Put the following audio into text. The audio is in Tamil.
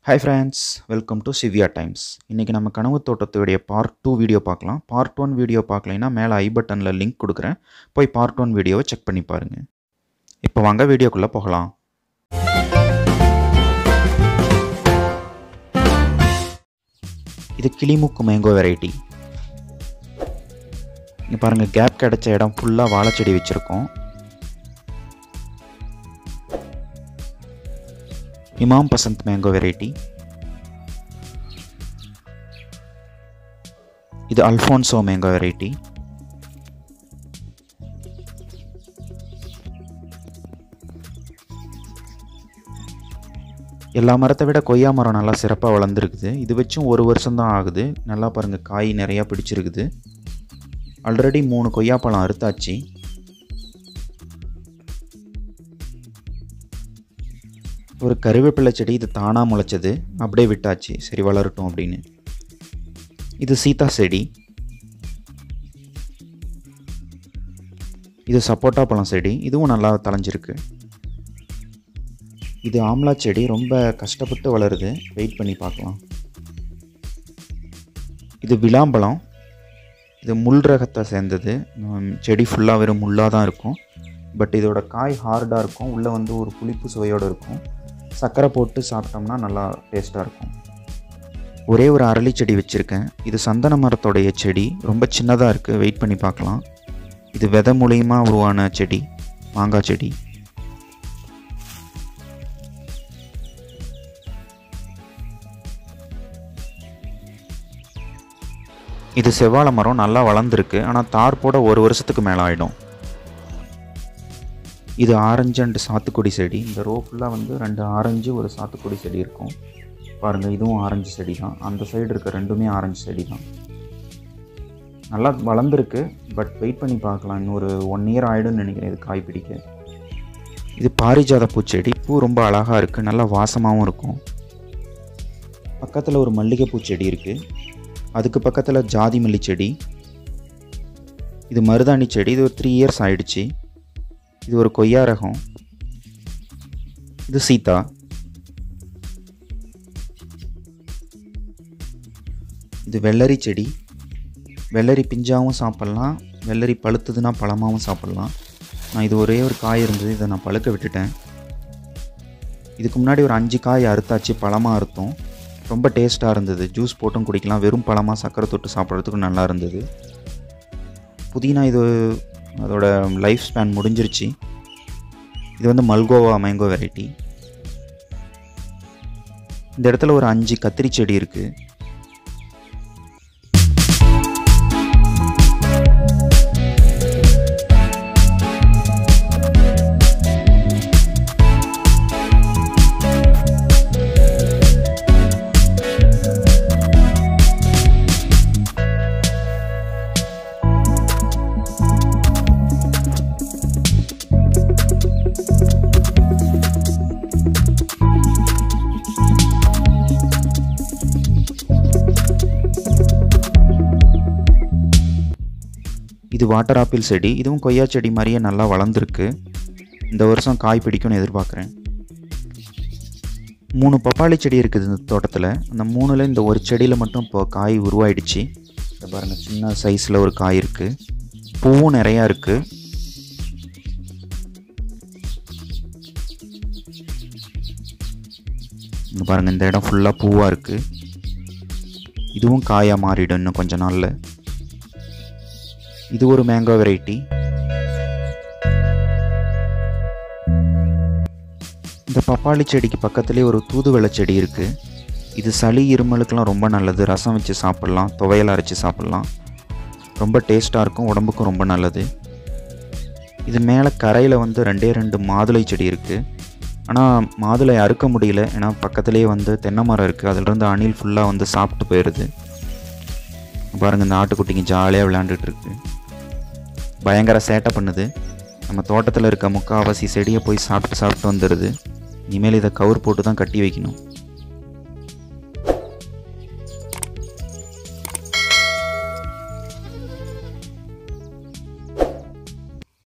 hi friends welcome to Siviya times இன்றைக்கி நம்ம கனவு தோட்டத்துடைய பார்ட் டூ வீடியோ பார்க்கலாம் பார்ட் ஒன் வீடியோ பார்க்கலைன்னா மேலே ஐ பட்டனில் லிங்க் கொடுக்குறேன் போய் பார்ட் ஒன் வீடியோவை செக் பண்ணி பாருங்கள் இப்போ வாங்க வீடியோக்குள்ளே போகலாம் இது கிளிமுக்கு மேங்கோ வெரைட்டி இங்கே பாருங்கள் கேப் கிடைச்ச இடம் ஃபுல்லாக வாழைச்செடி வச்சுருக்கோம் இமாம் பசந்த் மேங்கோ வெரைட்டி இது அல்ஃபோன்சோ மேங்கோ வெரைட்டி எல்லா மரத்தை விட கொய்யா மரம் நல்லா சிறப்பாக வளர்ந்துருக்குது இது வச்சும் ஒரு வருஷம்தான் ஆகுது நல்லா பாருங்கள் காய் நிறையா பிடிச்சிருக்குது ஆல்ரெடி மூணு கொய்யாப்பழம் அறுத்தாச்சு ஒரு கருவேப்பிலை செடி இது தானாக முளைச்சது அப்படியே விட்டாச்சு சரி வளரட்டும் அப்படின்னு இது சீதா செடி இது சப்போட்டா பழம் செடி இதுவும் நல்லா தளைஞ்சிருக்கு இது ஆம்லா செடி ரொம்ப கஷ்டப்பட்டு வளருது வெயிட் பண்ணி பார்க்கலாம் இது விளாம்பழம் இது முள் ரகத்தை சேர்ந்தது உம், செடி ஃபுல்லாக வெறும் முள்ளாக தான் இருக்கும் பட் இதோட காய் ஹார்டாக இருக்கும் உள்ளே வந்து ஒரு புளிப்பு சுவையோடு இருக்கும் சர்க்கரை போட்டு சாப்பிட்டோம்னா நல்லா டேஸ்ட்டாக இருக்கும் ஒரே ஒரு அரளி செடி வச்சுருக்கேன் இது சந்தன மரத்தோடைய செடி ரொம்ப சின்னதாக இருக்குது வெயிட் பண்ணி பார்க்கலாம் இது விதை மூலியமா உருவான செடி மாங்காய் செடி இது செவ்வாழை மரம் நல்லா வளர்ந்துருக்கு ஆனால் தார் போட ஒரு வருஷத்துக்கு மேலே ஆகிடும் இது ஆரஞ்சு அண்ட் சாத்துக்குடி செடி இந்த ரோ ஃபுல்லாக வந்து ரெண்டு ஆரஞ்சு ஒரு சாத்துக்குடி செடி இருக்கும் பாருங்கள் இதுவும் ஆரஞ்சு செடி தான் அந்த சைடு இருக்க ரெண்டுமே ஆரஞ்சு செடி தான் நல்லா வளர்ந்துருக்கு பட் வெயிட் பண்ணி பார்க்கலாம் இன்னொரு ஒன் இயர் ஆகிடும்னு நினைக்கிறேன் இது காய் பிடிக்க இது பாரிஜாத பூச்செடி பூ ரொம்ப அழகாக இருக்குது நல்லா வாசமாகவும் இருக்கும் பக்கத்தில் ஒரு மல்லிகைப்பூ செடி இருக்குது அதுக்கு பக்கத்தில் ஜாதி மல்லி செடி இது மருதாணி செடி இது ஒரு த்ரீ இயர்ஸ் ஆயிடுச்சு இது ஒரு கொய்யா ரகம் இது சீதா இது வெள்ளரி செடி வெள்ளரி பிஞ்சாவும் சாப்பிட்லாம் வெள்ளரி பழுத்ததுன்னா பழமாகவும் சாப்பிட்லாம் நான் இது ஒரே ஒரு காய் இருந்தது இதை நான் பழுக்க விட்டுட்டேன் இதுக்கு முன்னாடி ஒரு அஞ்சு காய் அறுத்தாச்சு பழமாக அறுத்தோம் ரொம்ப டேஸ்ட்டாக இருந்தது ஜூஸ் போட்டும் குடிக்கலாம் வெறும் பழமாக சக்கரை தொட்டு சாப்பிட்றதுக்கு நல்லா இருந்தது புதினா இது அதோட லைஃப் ஸ்பேன் முடிஞ்சிருச்சு இது வந்து மல்கோவா மேங்கோ வெரைட்டி இந்த இடத்துல ஒரு அஞ்சு கத்திரி செடி இருக்குது இது வாட்டர் ஆப்பிள் செடி இதுவும் கொய்யா செடி மாதிரியே நல்லா வளர்ந்துருக்கு இந்த வருஷம் காய் பிடிக்கும்னு எதிர்பார்க்குறேன் மூணு பப்பாளி செடி இருக்குது இந்த தோட்டத்தில் அந்த மூணில் இந்த ஒரு செடியில் மட்டும் இப்போ காய் உருவாயிடுச்சு இந்த பாருங்கள் சின்ன சைஸில் ஒரு காய் இருக்குது பூவும் நிறையா இருக்குது இங்கே பாருங்கள் இந்த இடம் ஃபுல்லாக பூவாக இருக்குது இதுவும் காயாக மாறிடும் இன்னும் கொஞ்ச நாளில் இது ஒரு மேங்கோ வெரைட்டி இந்த பப்பாளி செடிக்கு பக்கத்துலேயே ஒரு தூதுவளை செடி இருக்குது இது சளி இருமலுக்கெல்லாம் ரொம்ப நல்லது ரசம் வச்சு சாப்பிட்லாம் துவையல் அரைச்சி சாப்பிட்லாம் ரொம்ப டேஸ்ட்டாக இருக்கும் உடம்புக்கும் ரொம்ப நல்லது இது மேலே கரையில் வந்து ரெண்டே ரெண்டு மாதுளை செடி இருக்குது ஆனால் மாதுளை அறுக்க முடியல ஏன்னா பக்கத்துலேயே வந்து தென்னை மரம் இருக்குது அதிலிருந்து அணில் ஃபுல்லாக வந்து சாப்பிட்டு போயிடுது பாருங்கள் இந்த ஆட்டுக்குட்டிங்க ஜாலியாக விளையாண்டுட்டு இருக்கு பயங்கர சேட்டை பண்ணுது நம்ம தோட்டத்தில் இருக்க முக்காவாசி செடியை போய் சாப்பிட்டு சாப்பிட்டு வந்துடுது இனிமேல் இதை கவர் போட்டு தான் கட்டி வைக்கணும்